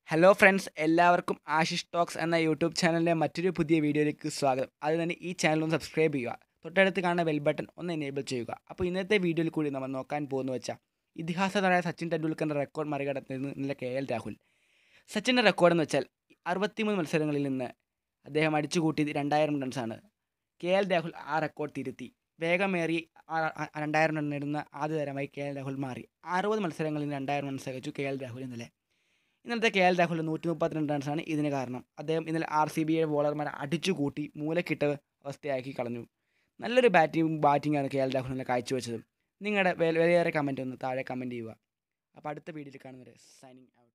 hello friends എല്ലാവർക്കും Ashish talks എന്ന YouTube ചാനലിൻ്റെ മറ്റൊരു പുതിയ വീഡിയോയിലേക്ക് സ്വാഗതം അത് തന്നെ ഈ ചാനൽ ഒന്ന് സബ്സ്ക്രൈബ് ചെയ്യുക തൊട്ടടുത്ത് കാണുന്ന ബെൽ ബട്ടൺ ഒന്ന് എനേബിൾ ചെയ്യുക അപ്പോൾ ഇന്നത്തെ വീഡിയോയിൽ കൂടി നമ്മൾ നോക്കാൻ പോകുന്നു വെച്ചാൽ ഇതിഹാസ താരമായ സച്ചിൻ ടെണ്ടുൽക്കറിൻ്റെ റെക്കോർഡ് മറികടന്നിരുന്നു ഇന്നലെ കെ എൽ രാഹുൽ സച്ചിൻ്റെ റെക്കോർഡ് എന്ന് വെച്ചാൽ അറുപത്തിമൂന്ന് മത്സരങ്ങളിൽ നിന്ന് അദ്ദേഹം അടിച്ചു കൂട്ടിയത് രണ്ടായിരം റൺസാണ് കെ എൽ രാഹുൽ ആ റെക്കോർഡ് തിരുത്തി വേഗമേറി ആ ആ- രണ്ടായിരം റൺ നേടുന്ന ആദ്യ താരമായി കെ എൽ രാഹുൽ മാറി അറുപത് മത്സരങ്ങളിൽ നിന്ന് രണ്ടായിരം റൺസ് തികച്ചു കെ എൽ രാഹുൽ ഇന്നലെ ഇന്നലത്തെ കെ എൽ രാഹുൽ നൂറ്റി മുപ്പത്തിരണ്ട് റൺസാണ് ഇതിന് കാരണം അദ്ദേഹം ഇന്നലെ ആർ സി ബിയുടെ ബോളർമാരെ അടിച്ചു കൂട്ടി മൂലക്കിട്ട അവസ്ഥയാക്കി കളഞ്ഞു നല്ലൊരു ബാറ്റിംഗ് ബാറ്റിംഗാണ് കെ എൽ രാഹുൽ ഇന്നലെ കാഴ്ചവെച്ചത് നിങ്ങളുടെ വിലയേറെ കമൻറ്റ് ഒന്ന് താഴെ കമൻറ്റ് ചെയ്യുക അപ്പോൾ അടുത്ത വീഡിയോയിൽ കാണുന്നവരെ സൈനിങ് ഔട്ട്